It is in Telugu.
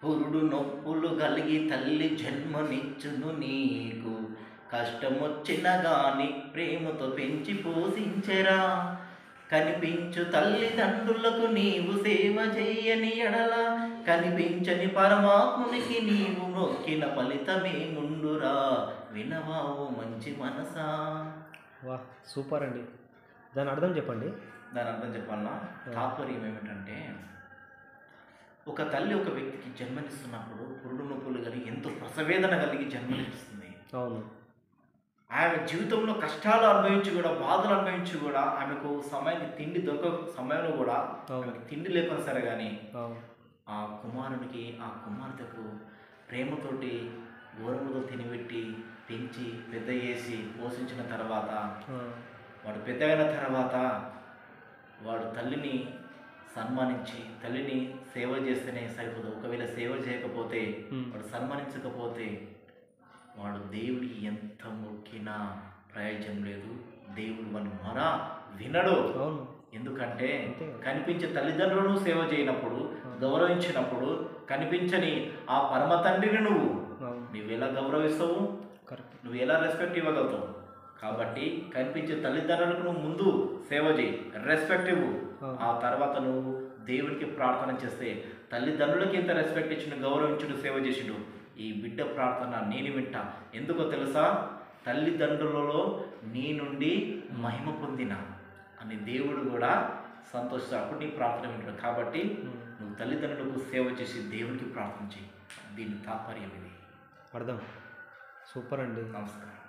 పురుడు నొప్పులు కలిగి తల్లి జన్మనిచ్చును నీకు కష్టమొచ్చిన గాని ప్రేమతో పెంచి పోషించెరా కనిపించు తల్లిదండ్రులకు నీవు సేవ చేయని ఎడల కనిపించని పరమాత్మునికి నీవు మొక్కిన ఫలితమే ముందురా వినవావు మంచి మనసా వా సూపర్ అండి దాని అర్థం చెప్పండి దాని అర్థం చెప్పాలన్నా తాత్పర్యం ఏమిటంటే ఒక తల్లి ఒక వ్యక్తికి జన్మనిస్తున్నప్పుడు పురుడు నొప్పులు కలిగి ఎంతో ప్రసవేదన కలిగి జన్మనిస్తుంది అవును ఆమె జీవితంలో కష్టాలు అనుభవించి కూడా బాధలు అనుభవించి కూడా ఆమెకు సమయానికి తిండి దొరక సమయంలో కూడా అవును ఆమెకు తిండి లేకుండా సరే కానీ అవును ఆ కుమారునికి ఆ కుమార్తెకు ప్రేమతోటి గౌరవతో తినిపెట్టి పెంచి పెద్ద చేసి పోషించిన తర్వాత ఆ, వాడు పెద్దగైన తర్వాత వాడు తల్లిని సన్మానించి తల్లిని సేవ చేస్తేనే సరిపోదు ఒకవేళ సేవ చేయకపోతే ఉమ్, వాడు సన్మానించకపోతే వాడు దేవుడికి ఎంత మొక్కినా ప్రయోజనం లేదు దేవుడు వాని మొర వినడు అవును ఎందుకంటే అంతే కనిపించే తల్లిదండ్రులను సేవ చేయనప్పుడు గౌరవించినప్పుడు కనిపించని ఆ పరమ తండ్రిని నువ్వు అవును నువ్వు ఎలా గౌరవిస్తావు కరెక్ట్ నువ్వు ఎలా రెస్పెక్ట్ ఇవ్వగలుగుతావు కాబట్టి కనిపించే తల్లిదండ్రులకు నువ్వు ముందు సేవ చేయి రెస్పెక్ట్ ఇవ్వు అవును. ఆ తర్వాత నువ్వు దేవునికి ప్రార్థన చేస్తే తల్లిదండ్రులకి ఎంత రెస్పెక్ట్ ఇచ్చిండు గౌరవించుడు సేవ చేసిండు ఈ బిడ్డ ప్రార్థన నేను వింటా ఎందుకో తెలుసా తల్లిదండ్రులలో నీ నుండి మహిమ పొందిన అని దేవుడు కూడా సంతోషిస్తాడు అప్పుడు నీ ప్రార్థన వింటాడు కాబట్టి ఉమ్, నువ్వు తల్లిదండ్రులకు సేవ చేసి దేవునికి ప్రార్థన చేయి దీని తాత్పర్యం ఇది అర్థం సూపర్ అండి నమస్కారం